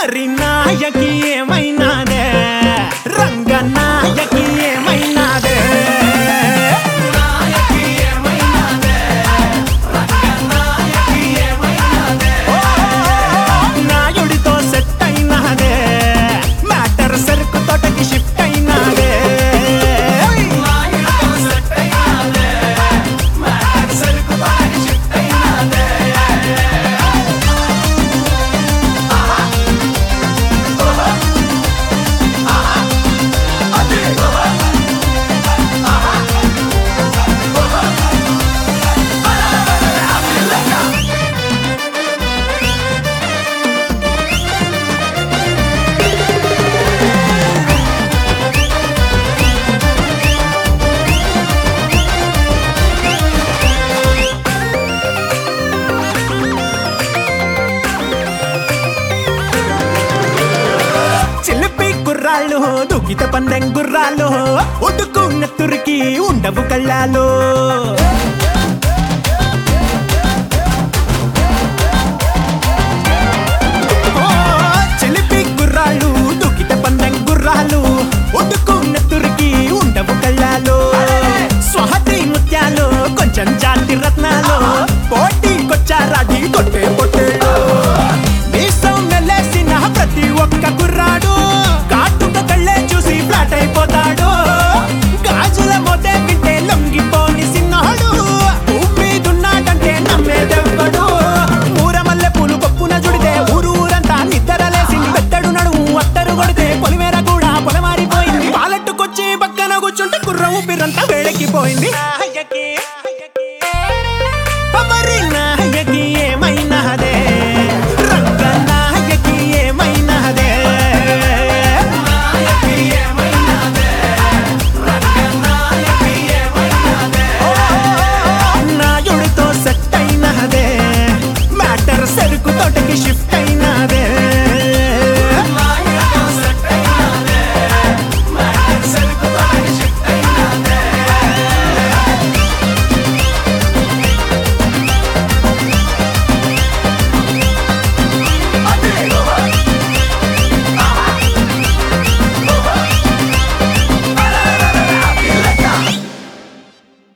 మరి నాయకి ఏమైనాదే రంగ నాయకి ఏమైనాదే నాయకి ఏమైనాదే రంగ నాయకి ఏమైనాదే నాయుడితో సెట్ అయినాదే మ్యాటర్ సరుకు తోటకి షిఫ్ట్ అయినాదే నాయుడితో సెట్ అయినాదే మ్యాటర్ సరుకు తోటకి షిఫ్ట్ అయినాదే చిలిపి గుర్రాళ్ళు దుఃఖిత పందెం గుర్రాలు ఉడుకున్న తురికి ఉండవు కళ్ళాలు ఓ, చిలిపి గుర్రాళ్ళు దుఃఖిత పందెం గుర్రాలు ఉడుకున్న తురికి ఉండవు కళ్ళాలు స్వహతి ముత్యాలు కొంచెం జాతి రత్నాలు పోటీకొచ్చారాడి కొట్టే పొట్టేళ్ళు మీసం మెల్లేసిన ప్రతి ఒక్క కుర్రాడు కాటుక కళ్ళే చూసి ఫ్లాట్ అయిపోతాడు గాజుల మొదే వింటే లొంగిపోని సిన్నాడు మీదున్నాడంటే నమ్మేదెవ్వడు ఊరమల్లె పూలు పప్పున జుడితే ఊరూరంతా నిద్రలేసింది పెద్దడు నడుము అత్తరు కొడితే పొలిమేర కూడా పొలమారిపోయింది పాలెట్టుకొచ్చి పక్కన కూర్చుంటే కుర్ర ఊపిరంతా వేడెక్కిపోయింది మరి నా